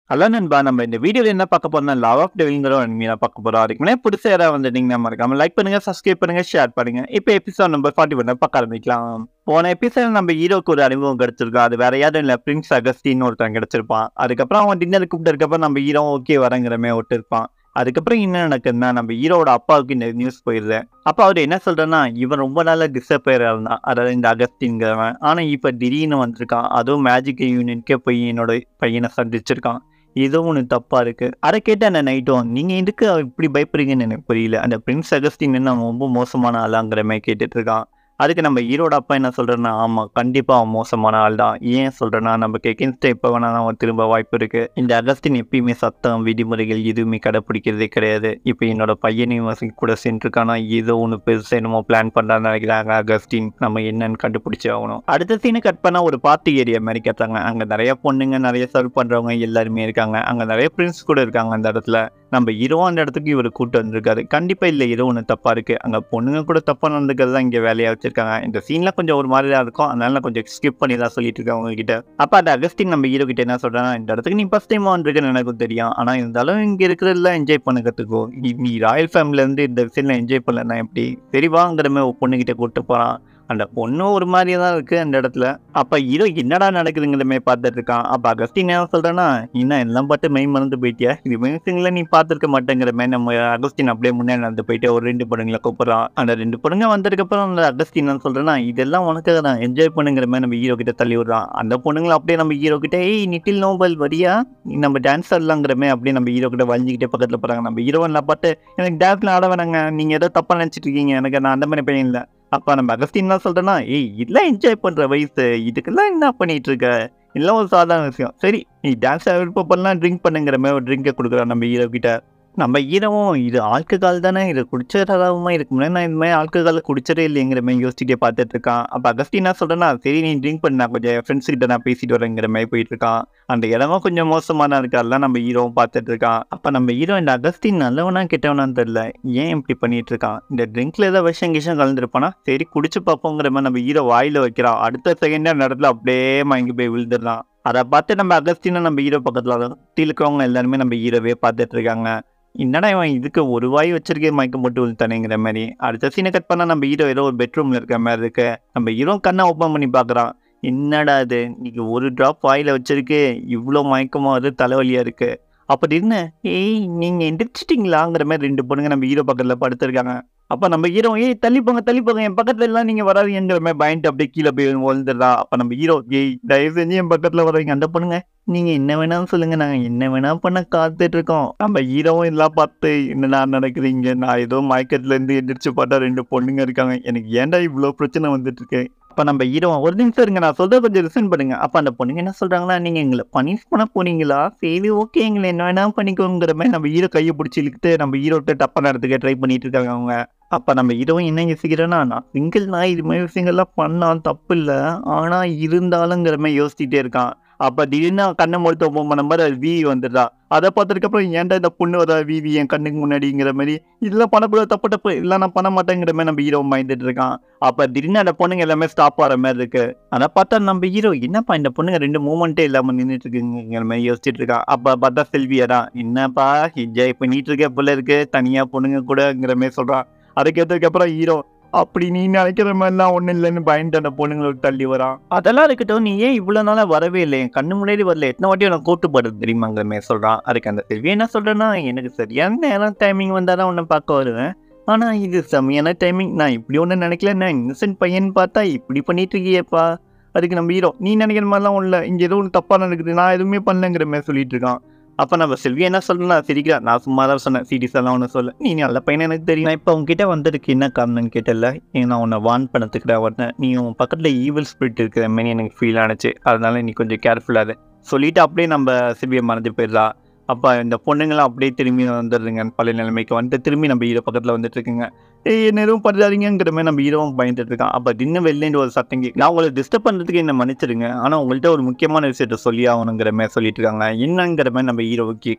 hello நண்பா நம்ம இந்த வீடியோவில் என்ன பார்க்க போறோம்னா லவ் ஆஃப் டெவில்ங்கிற ஒரு அனிமி தான் பார்க்க போறோம் அதுக்கு முன்னாடி புதுசாக யாராவது வந்துட்டீங்கன்னா மறக்காம லைக் பண்ணுங்க சப்ஸ்கிரைப் பண்ணுங்க ஷேர் பண்ணுங்க இப்போ எபிசோட் நம்பர் ஃபார்ட்டி ஒன் பார்க்க ஆரம்பிக்கலாம் போன எபிசோட் நம்ம ஹீரோக்கு ஒரு அறிமுகம் கிடைச்சிருக்கோம் அது வேற யாரும் இல்லை பிரின்ஸ் அகஸ்டின் ஒருத்தன் கிடைச்சிருப்பான் அதுக்கப்புறம் அவன் டின்னர் கூப்பிட்டு நம்ம ஹீரோ ஓகே வரங்கிறமே விட்டுருப்பான் அதுக்கப்புறம் என்ன நடக்குதுன்னா நம்ம ஹீரோட அப்பாவுக்கு இந்த நியூஸ் போயிருது அப்போ அவர் என்ன சொல்றேன்னா இவன் ரொம்ப நாளா டிசப்பேர் இருந்தான் அதாவது இந்த அகஸ்டின்கிறவன் ஆனா இப்ப திடீர்னு வந்திருக்கான் அதுவும் மேஜிக் யூனியனுக்கே போய் என்னோட பையனை சந்திச்சிருக்கான் ஏதோ ஒன்று தப்பா இருக்கு அதை கேட்ட அந்த நைட்டும் நீங்க எதுக்கு இப்படி பயப்படுறீங்கன்னு எனக்கு புரியல அந்த பிரின்ஸ் அகஸ்டின் என்ன அவன் ரொம்ப மோசமான ஆளாங்கிற மாதிரி கேட்டுட்டு இருக்கான் அதுக்கு நம்ம ஹீரோட அப்பா என்ன சொல்றேன்னா ஆமா கண்டிப்பா அவன் மோசமான ஆள் தான் ஏன் சொல்றேன்னா நமக்கு எகென்ஸ்ட் எப்போ வேணாலும் அவன் திரும்ப வாய்ப்பு இருக்கு இந்த அகஸ்டின் எப்பயுமே சத்தம் விதிமுறைகள் எதுவுமே கடைப்பிடிக்கிறதே கிடையாது இப்போ என்னோட பையனையும் வசதி கூட சென்றிருக்கானா ஏதோ ஒன்று பெருசா என்னமோ பிளான் பண்றான்னு நினைக்கிறாங்க அகஸ்டின் நம்ம என்னன்னு கண்டுபிடிச்சே ஆகணும் அடுத்த சீனை கட் பண்ணா ஒரு பார்ட்டி ஏரியா மாதிரி கட்டுறாங்க அங்க நிறைய பொண்ணுங்க நிறைய சர்வ் பண்றவங்க எல்லாருமே இருக்காங்க அங்க நிறைய பிரின்ஸ் கூட இருக்காங்க அந்த இடத்துல நம்ம ஹீரோ அந்த இடத்துக்கு இவர் கூட்டு வந்திருக்காரு கண்டிப்பா இல்ல ஹீரோ ஒன்று தப்பா இருக்கு அங்க பொண்ணுங்க கூட தப்பா நடந்துக்கிறது தான் இங்க வேலையா வச்சிருக்காங்க இந்த சீன்ல கொஞ்சம் ஒரு மாதிரி தான் இருக்கும் அதனால நான் கொஞ்சம் ஸ்கிப் பண்ணி தான் சொல்லிட்டு இருக்கேன் உங்ககிட்ட அப்ப அந்த அகஸ்டின் நம்ம ஹீரோ கிட்ட என்ன சொல்றேன்னா இந்த இடத்துக்கு நீ ஃபர்ஸ்ட் டைம் வந்திருக்குன்னு எனக்கும் தெரியும் ஆனா இருந்தாலும் இங்க இருக்கிறதெல்லாம் என்ஜாய் பண்ண கத்துக்கோ நீ- நீ ராயல் ஃபேமிலில இருந்து இந்த சீன்ல என்ஜாய் பண்ணலன்னா எப்படி சரி வாங்கிற மாதிரி ஒரு பொண்ணுகிட்ட கூட்டு போறான் அந்த பொண்ணும் ஒரு மாதிரியே தான் இருக்கு அந்த இடத்துல அப்ப ஹீரோ என்னடா நடக்குதுங்கிற மாதிரி பார்த்துட்டு இருக்கான் அப்ப அகஸ்டின் என்ன சொல்றேன்னா இன்னும் எல்லாம் பார்த்து மெய் மறந்து போயிட்டியா இது மியூசிக்ல நீ பார்த்துருக்க மாட்டேங்கிற மாதிரி நம்ம அகஸ்டின் அப்படியே முன்னாடி நடந்து போயிட்டு ஒரு ரெண்டு பொண்ணுங்களை கூப்பிடுறான் அந்த ரெண்டு பொண்ணுங்க வந்ததுக்கு அப்புறம் அந்த அகஸ்டின் என்ன சொல்றேன்னா இதெல்லாம் உனக்காக தான் என்ஜாய் பண்ணுங்கிற மாதிரி நம்ம ஹீரோ கிட்ட தள்ளி விடுறான் அந்த பொண்ணுங்களை அப்படியே நம்ம ஹீரோ கிட்ட ஏய் நிட்டில் நோபல் வரியா நீ நம்ம டான்ஸ் ஆடலாங்கிற மாதிரி அப்படியே நம்ம ஹீரோ கிட்ட வளைஞ்சிக்கிட்டே பக்கத்துல போறாங்க நம்ம ஹீரோவெல்லாம் பார்த்து எனக்கு டான்ஸ்ல ஆட வேணாங்க நீங்க ஏதோ தப்பா நினைச்சிட்டு இருக்கீங்க எனக்கு நான் அந்த மாதிரி பையன் இல்லை அப்ப நம்ம அகஸ்டின் என்ன சொல்றேன்னா ஏய் இதெல்லாம் என்ஜாய் பண்ற வயசு இதுக்கெல்லாம் என்ன பண்ணிட்டு இருக்க இதெல்லாம் ஒரு சாதாரண விஷயம் சரி நீ டான்ஸ் விருப்பப்படலாம் ட்ரிங்க் பண்ணுங்கிற மாதிரி ஒரு ட்ரிங்கை கொடுக்குறான் நம்ம ஹீரோ கிட்ட நம்ம ஹீரோவும் இது ஆல்கஹால் தானே இது குடிச்சதாகவும் இருக்கு முன்னாடி நான் இந்த மாதிரி ஆல்கஹால் குடிச்சதே இல்லைங்கிற மாதிரி யோசிச்சுட்டே பார்த்துட்டு இருக்கான் அப்போ அகஸ்டின் என்ன சொல்றேன்னா சரி நீ ட்ரிங்க் பண்ண நான் கொஞ்சம் ஃப்ரெண்ட்ஸ் கிட்ட நான் பேசிட்டு வரேங்கிற மாதிரி போயிட்டு இருக்கான் அந்த இடமும் கொஞ்சம் மோசமான இருக்கு அதெல்லாம் நம்ம ஹீரோவும் பார்த்துட்டு இருக்கான் அப்போ நம்ம ஹீரோ இந்த அகஸ்டின் நல்லவனா கெட்டவனான்னு தெரியல ஏன் இப்படி பண்ணிட்டு இருக்கான் இந்த ட்ரிங்க்ல ஏதோ விஷம் கிஷம் கலந்துருப்பானா சரி குடிச்சு பார்ப்போங்கிற மாதிரி நம்ம ஹீரோ வாயில வைக்கிறான் அடுத்த செகண்ட் அந்த இடத்துல அப்படியே மயங்கி போய் விழுந்துடுறான் அதை பார்த்து நம்ம அகஸ்டினை நம்ம ஹீரோ பக்கத்துல சுத்தி இருக்கிறவங்க எல்லாருமே நம்ம ஹீரோவே பார்த்துட்டு இருக்காங்க என்னடா இவன் இதுக்கு ஒரு வாய் வச்சிருக்கே மயக்கம் போட்டு விழுத்தானேங்கிற மாதிரி அடுத்த சீனை கட் பண்ணா நம்ம ஹீரோ ஏதோ ஒரு பெட்ரூம்ல இருக்க மாதிரி இருக்கு நம்ம ஹீரோ கண்ணை ஓப்பன் பண்ணி பார்க்கறான் என்னடா இது நீங்க ஒரு டிராப் வாயில வச்சிருக்கு இவ்வளோ மயக்கமா வருது தலைவலியா இருக்கு அப்படி என்ன ஏய் நீங்க எந்திரிச்சிட்டீங்களாங்கிற மாதிரி ரெண்டு பொண்ணுங்க நம்ம ஹீரோ பக்கத்துல படுத்திருக்காங்க அப்ப நம்ம ஹீரோ ஏய் தள்ளி போங்க தள்ளி போங்க என் பக்கத்துல எல்லாம் நீங்க வராதீங்கிற மாதிரி பயந்துட்டு அப்படியே கீழே போய் விழுந்துடுறா அப்ப நம்ம ஹீரோ ஏய் தயவு செஞ்சு என் பக்கத்துல வராதீங்க அந்த பொண்ணுங்க நீங்க என்ன வேணாலும் சொல்லுங்க நாங்க என்ன வேணா பண்ண காத்துட்டு இருக்கோம் நம்ம ஹீரோவும் எல்லாம் பார்த்து என்னடா நடக்குறீங்க நான் ஏதோ மயக்கத்துல இருந்து எந்திரிச்சு பார்த்தா ரெண்டு பொண்ணுங்க இருக்காங்க எனக்கு ஏன்டா இவ்வளவு பிரச்சனை வந்துட்டு இருக்கு அப்ப நம்ம ஹீரோ ஒரு நிமிஷம் இருங்க நான் சொல்றத கொஞ்சம் ரிசன் பண்ணுங்க அப்ப அந்த பொண்ணுங்க என்ன சொல்றாங்கன்னா நீங்க எங்களை பனிஷ் பண்ண போனீங்களா சரி ஓகே எங்களை என்ன வேணா பண்ணிக்கோங்கிற மாதிரி நம்ம ஹீரோ கையை பிடிச்சி இழுத்து நம்ம ஹீரோட்ட டப்பா நடத்துக்க ட்ரை பண்ணிட்டு இருக்காங்க அவங்க அப்ப நம்ம ஹீரோவும் என்ன யோசிக்கிறேன்னா நான் சிங்கிள் நான் இது மாதிரி விஷயங்கள்லாம் பண்ணா தப்பு இல்லை ஆனா இருந்தாலுங்கிற மாதிரி யோசிச்சுட்டே இருக்கான் அப்ப திடீர்னு அவன் கண்ணை முடித்து ஓப்பன் பண்ண மாதிரி அது விவி வந்துடுறா அதை பார்த்ததுக்கு அப்புறம் ஏன்டா இந்த பொண்ணு வரா விவி என் கண்ணுக்கு முன்னாடிங்கிற மாதிரி இதெல்லாம் பண்ணக்கூடாது தப்பு தப்பு இல்லை நான் பண்ண மாட்டேங்கிற மாதிரி நம்ம ஹீரோ பயந்துட்டு இருக்கான் அப்ப திடீர்னு அந்த பொண்ணுங்க எல்லாமே ஸ்டாப் ஆகிற மாதிரி இருக்கு அதை பார்த்தா நம்ம ஹீரோ என்னப்பா இந்த பொண்ணுங்க ரெண்டு மூமெண்ட்டே இல்லாம நின்றுட்டு இருக்குங்கிற மாதிரி யோசிச்சுட்டு இருக்கான் அப்ப பார்த்தா செல்வியா தான் என்னப்பா என்ஜாய் பண்ணிட்டு இருக்க போல இருக்கு தனியா பொண்ணுங்க கூடங்கிற மாதிரி சொல்றான் அதுக்கேற்றதுக்கு அப்புறம் ஹீரோ அப்படி நீ நினைக்கிற மாதிரிலாம் ஒன்றும் இல்லைன்னு பயந்துட்டு அந்த பொண்ணுங்களை விட்டு தள்ளி வரான் அதெல்லாம் இருக்கட்டும் நீ ஏன் இவ்வளோ நாளா வரவே இல்லை என் கண்ணு முன்னாடி வரல எத்தனை வாட்டி உனக்கு கூட்டு போடுறது தெரியுமாங்கிற மாதிரி சொல்றான் அதுக்கு அந்த செல்வி என்ன சொல்றேன்னா எனக்கு சரியான நேரம் டைமிங் வந்தால் தான் உன்னை பார்க்க வருவேன் ஆனா இது செம்மையான டைமிங் நான் இப்படி ஒன்றும் நினைக்கல நான் இன்னசென்ட் பையன் பார்த்தா இப்படி பண்ணிட்டு இருக்கியேப்பா அதுக்கு நம்ம ஹீரோ நீ நினைக்கிற மாதிரிலாம் ஒன்றும் இல்லை இங்கே ஏதோ ஒன்று தப்பாக நடக்குது நான் எதுவுமே பண்ணலங்கிற மாதிரி சொல்லிட்டு இருக்கான் அப்போ நம்ம செல்வி என்ன சொல்லணும்னா சிரிக்கிறா நான் சும்மா தான் சொன்னேன் சீரியஸ் எல்லாம் ஒன்றும் சொல்ல நீ நல்ல பையன் எனக்கு தெரியும் நான் இப்போ உங்ககிட்ட வந்ததுக்கு என்ன காரணம்னு கேட்டல நான் உன்னை வார்ன் பண்ணதுக்கு தான் வந்தேன் நீ உன் பக்கத்தில் ஈவில் ஸ்பிரிட் இருக்கிற மாதிரி எனக்கு ஃபீல் ஆனுச்சு அதனால நீ கொஞ்சம் கேர்ஃபுல்லாக சொல்லிட்டு அப்படியே நம்ம சிபியை மறந்து போயிடுறா அப்போ இந்த பொண்ணுங்களாம் அப்படியே திரும்பி வந்துடுதுங்க பழைய நிலைமைக்கு வந்துட்டு திரும்பி நம்ம ஹீரோ பக்கத்தில் வந்துட்டு இருக்குங்க ஏய் என்ன எதுவும் பண்ணுறாதீங்கிற மாதிரி நம்ம ஹீரோவும் பயந்துட்டு இருக்கான் அப்போ தின்னு வெளிலேருந்து ஒரு சத்தம் கேட்கு நான் உங்களை டிஸ்டர்ப் பண்ணுறதுக்கு என்ன மன்னிச்சிடுங்க ஆனால் உங்கள்கிட்ட ஒரு முக்கியமான விஷயத்த சொல்லி ஆகணுங்கிற மாதிரி சொல்லிட்டு இருக்காங்க என்னங்கிற மாதிரி நம்ம ஹீரோவை கேட்குறான்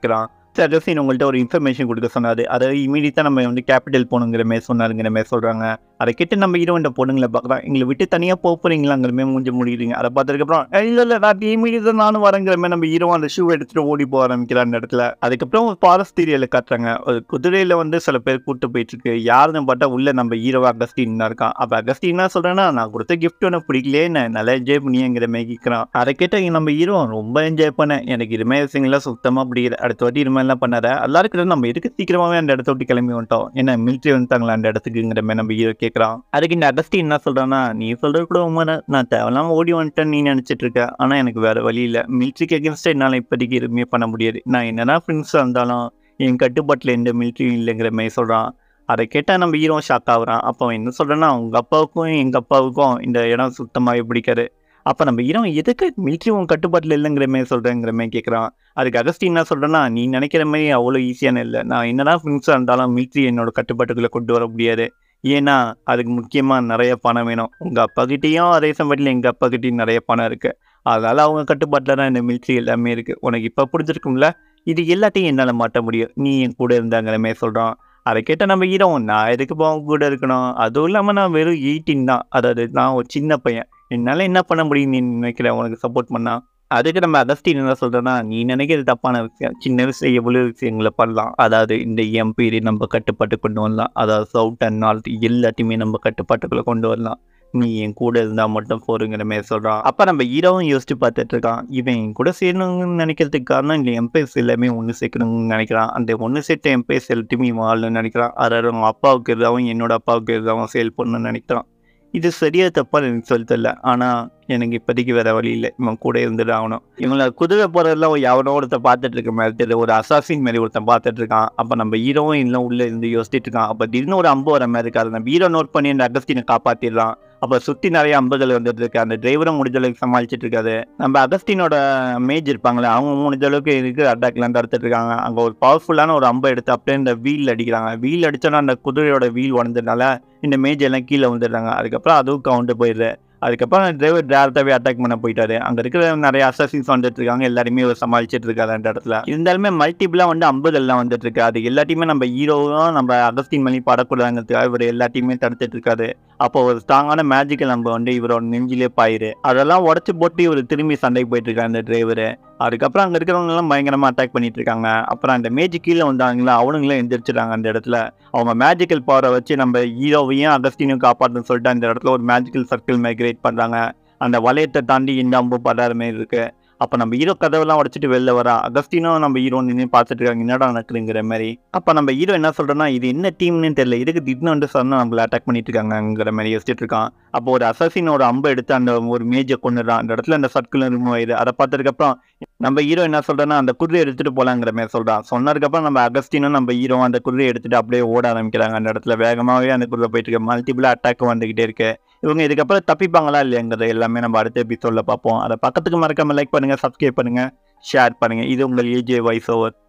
அகஸ்டின் உங்கள்கிட்ட ஒரு இன்ஃபர்மேஷன் கொடுக்க சொன்னாரு அதை இமீடியட்டாக நம்ம வந்து கேபிட்டல் போகணுங்கிற மாதிரி சொன்னாருங்கிற மாதிரி சொல்கிறாங்க அதை கேட்டு நம்ம ஹீரோயின் பொண்ணுங்களை பார்க்குறோம் எங்களை விட்டு தனியாக போக போகிறீங்களாங்கிற மாதிரி மூஞ்சி முடியுறீங்க அதை பார்த்ததுக்கப்புறம் இல்லை இல்லை நான் இமீடியட்டாக நானும் வரங்கிற மாதிரி நம்ம ஹீரோ அந்த ஷூ எடுத்துகிட்டு ஓடி போக ஆரம்பிக்கிற அந்த இடத்துல அதுக்கப்புறம் ஒரு ஃபாரஸ்ட் ஏரியாவில் காட்டுறாங்க ஒரு குதிரையில் வந்து சில பேர் கூட்டு போயிட்டு இருக்கு யாருன்னு பார்த்தா உள்ள நம்ம ஹீரோ அகஸ்டின் தான் இருக்கான் அப்போ அகஸ்டின் என்ன சொல்கிறேன்னா நான் கொடுத்த கிஃப்ட் ஒன்று பிடிக்கலையே நான் நல்லா என்ஜாய் பண்ணிங்கிற மாதிரி கேட்குறான் அதை கேட்ட நம்ம ஹீரோ ரொம்ப என்ஜாய் பண்ணேன் எனக்கு இதுமாதிரி விஷயங்கள்லாம் சுத்தமாக பிடிக்கல அடுத்த வாட்டி இது மாதிரிலாம் பண்ணாத எல்லாருக்கும் நம்ம எதுக்கு சீக்கிரமாகவே அந்த இடத்த விட்டு கிளம்பி வந்துட்டோம் ஏன்னா மிலிட்ரி வந்துட்டாங்களா அந்த இடத்துக்குங்கிற மாதிரி நம்ம ஹீரோ கேட்குறான் அதுக்கு இந்த அகஸ்டின் என்ன சொல்கிறான்னா நீ சொல்கிறது கூட உண்மை நான் தேவையில்லாம ஓடி வந்துட்டேன்னு நீ நினச்சிட்டு இருக்க ஆனால் எனக்கு வேறு வழி இல்லை மிலிட்ரிக்கு எகென்ஸ்டாக என்னால் இப்போதைக்கு எதுவுமே பண்ண முடியாது நான் என்னன்னா ஃப்ரெண்ட்ஸாக இருந்தாலும் என் கட்டுப்பாட்டில் எந்த மிலிட்ரியும் இல்லைங்கிற மாதிரி சொல்கிறான் அதை கேட்டால் நம்ம ஹீரோ ஷாக் ஆகுறான் அப்போ அவன் என்ன சொல்கிறேன்னா உங்கள் அப்பாவுக்கும் எங்கள் அப்பாவுக்கும் இந்த இடம் சுத்தமாகவே பிடிக்காது அப்போ நம்ம ஹீரோ எதுக்கு மிலிட்ரி உன் கட்டுப்பாட்டில் இல்லைங்கிற மாதிரி சொல்கிறேங்கிற மாதிரி கேட்குறான் அதுக்கு அகஸ்டின் என்ன சொல்கிறேன்னா நீ நினைக்கிற மாதிரி அவ்வளோ ஈஸியான இல்லை நான் என்னதான் ஃப்ரெண்ட்ஸாக இருந்தாலும் மிலிட்ரி என்னோட கட்டுப்பாட்டுக்குள்ளே கொண்டு வர முடியாது ஏன்னா அதுக்கு முக்கியமாக நிறைய பணம் வேணும் உங்கள் அப்பாக்கிட்டேயும் அதே சமயத்தில் எங்கள் அப்பாக்கிட்டேயும் நிறைய பணம் இருக்குது அதனால் அவங்க கட்டுப்பாட்டில் தான் இந்த மிலிட்ரி எல்லாமே இருக்குது உனக்கு இப்போ பிடிச்சிருக்கும்ல இது எல்லாத்தையும் என்னால் மாட்ட முடியும் நீ என் கூட இருந்தாங்கிற மாதிரி சொல்கிறான் அதை கேட்ட நம்ம ஹீரோ நான் எதுக்கு அவங்க கூட இருக்கணும் அதுவும் இல்லாமல் நான் வெறும் எயிட்டீன் தான் அதாவது நான் ஒரு சின்ன பையன் என்னால் என்ன பண்ண முடியும் நீ நினைக்கிற உனக்கு சப்போர்ட் பண்ணா அதுக்கு நம்ம அகஸ்டின் என்ன சொல்கிறேன்னா நீ நினைக்கிறது தப்பான விஷயம் சின்ன விஷயம் எவ்வளோ விஷயங்களை பண்ணலாம் அதாவது இந்த எம்பீரி நம்ம கட்டுப்பாட்டு கொண்டு வரலாம் அதாவது சவுத் அண்ட் நார்த் எல்லாத்தையுமே நம்ம கட்டுப்பாட்டுக்குள்ளே கொண்டு வரலாம் நீ என் கூட இருந்தால் மட்டும் போருங்கிற மாதிரி சொல்கிறான் அப்போ நம்ம ஹீரோவும் யோசிச்சு பார்த்துட்டு இருக்கான் இவன் என் கூட சேரணும்னு நினைக்கிறதுக்கு காரணம் இந்த எம்பேஸ் எல்லாமே ஒன்று சேர்க்கணும்னு நினைக்கிறான் அந்த ஒன்று சேர்த்த எம்பேஸ் எல்லாத்தையுமே இவன் வாழணும்னு நினைக்கிறான் அதாவது அவங்க அப்பாவுக்கு இருந்தாவும் என்னோட அப்பாவுக்கு இருந்தாவும் சேல் பண்ணணும்னு நினைக்கிறான் இது சரியா தப்பா எனக்கு சொல்ல தெரியல ஆனால் எனக்கு இப்போதைக்கு வேற வழி இல்லை இவன் கூட இருந்துட்டு ஆகணும் இவங்கள குதிரை போகிறதெல்லாம் எவனோ ஒருத்தன் பார்த்துட்டு இருக்க மாதிரி தெரியுது ஒரு அசாசின் மாதிரி ஒருத்தன் பார்த்துட்டு இருக்கான் அப்போ நம்ம ஹீரோவும் இல்லை உள்ள இருந்து யோசிச்சுட்டு இருக்கான் அப்போ திடீர்னு ஒரு அம்பு வர மாதிரி இருக்காது நம்ம ஹீரோ நோட் பண்ணி அந்த அகஸ்டினை காப்பாற்றிடலாம் அப்போ சுற்றி நிறைய அம்புகள் வந்துட்டு இருக்கு அந்த டிரைவரும் முடிஞ்ச அளவுக்கு சமாளிச்சுட்டு இருக்காது நம்ம அகஸ்டினோட மேஜ் இருப்பாங்களே அவங்க முடிஞ்ச அளவுக்கு இருக்கு அட்டாக்லாம் தடுத்துட்டு இருக்காங்க அங்கே ஒரு பவர்ஃபுல்லான ஒரு அம்பை எடுத்து அப்படியே இந்த வீல் அடிக்கிறாங்க வீல் அடிச்சோன்னா அந்த குதிரையோட வீல் உடஞ்சதுனால இந்த மேஜ் எல்லாம் கீழே வந்துடுறாங்க அதுக்கப்புறம் அதுவும் கவுண்ட் போயிடுது அதுக்கப்புறம் டிரைவர் டேரக்டாகவே அட்டாக் பண்ண போயிட்டாரு அங்கே இருக்கிற நிறைய அசசின்ஸ் வந்துட்டு இருக்காங்க எல்லாருமே இவர் சமாளிச்சுட்டு இருக்காரு அந்த இடத்துல இருந்தாலுமே மல்டிபிளாக வந்து அம்புகள்லாம் வந்துட்டு இருக்கு அது எல்லாத்தையுமே நம்ம ஹீரோவும் நம்ம அகஸ்டின் மணி படக்கூடாதுங்கிறதுக்காக இவர் எல்லாத்தையுமே தடுத்துட்டு இருக்காரு அப்போ ஒரு ஸ்ட்ராங்கான மேஜிக்கல் நம்ம வந்து இவரோட நெஞ்சிலே பாயிரு அதெல்லாம் உடச்சு போட்டு இவர் திரும்பி சண்டைக்கு போயிட்டு இருக்காரு அந்த டிரைவரு அதுக்கப்புறம் அங்கே இருக்கிறவங்க எல்லாம் பயங்கரமாக அட்டாக் பண்ணிட்டு இருக்காங்க அப்புறம் அந்த மேஜிக் கீழே வந்தாங்களா அவனுங்களும் எந்திரிச்சிட்டாங்க அந்த இடத்துல அவங்க மேஜிக்கல் பவரை வச்சு நம்ம ஹீரோவையும் அகஸ்டினையும் காப்பாற்றுன்னு சொல்லிட்டு அந்த இடத்துல ஒரு மேஜிக்கல் சர்க்கிள் மைக்ரேட் பண்ணுறாங்க அந்த வளையத்தை தாண்டி இந்த அம்பு படாத மாதிரி இருக்கு அப்போ நம்ம ஹீரோ கதவெல்லாம் உடச்சிட்டு வெளில வரா அகஸ்டினும் நம்ம ஹீரோ நின்று பார்த்துட்டு இருக்காங்க என்னடா நடக்குதுங்கிற மாதிரி அப்போ நம்ம ஹீரோ என்ன சொல்கிறோன்னா இது என்ன டீம்னு தெரியல இதுக்கு திடீர்னு வந்து சொன்னால் நம்மள அட்டாக் பண்ணிட்டு இருக்காங்கங்கிற மாதிரி யோசிச்சுட்டு இருக்கான் அப்போ ஒரு அசசின் ஒரு அம்பை எடுத்து அந்த ஒரு மேஜை கொண்டுறான் அந்த இடத்துல அந்த சர்க்கிள் ரிமூவ் ஆயிடுது அதை பார்த்ததுக்கப்புறம் நம்ம ஹீரோ என்ன சொல்றேன்னா அந்த குதிரையை எடுத்துட்டு போலாங்கிற மாதிரி சொல்றான் சொன்னதுக்கப்புறம் நம்ம அகஸ்டினும் நம்ம ஹீரோ அந்த குதிரையை எடுத்துட்டு அப்படியே ஓட ஆரம்பிக்கிறாங்க அந்த இடத்துல வேகமாகவே அந்த குதிரை போயிட்டு இருக்கு மல்டிபிள் அட்டாக் வந்துகிட்டே இருக்கு இவங்க இதுக்கப்புறம் தப்பிப்பாங்களா இல்லையாங்கிறத எல்லாமே நம்ம அடுத்த எபிசோட்ல பார்ப்போம் அதை பக்கத்துக்கு மறக்காம லைக் பண்ணுங்க சப்ஸ்கிரைப் பண்ணுங்க ஷேர் பண்ணுங்க இது உங்கள் ஏஜே வாய்ஸ் ஓவர்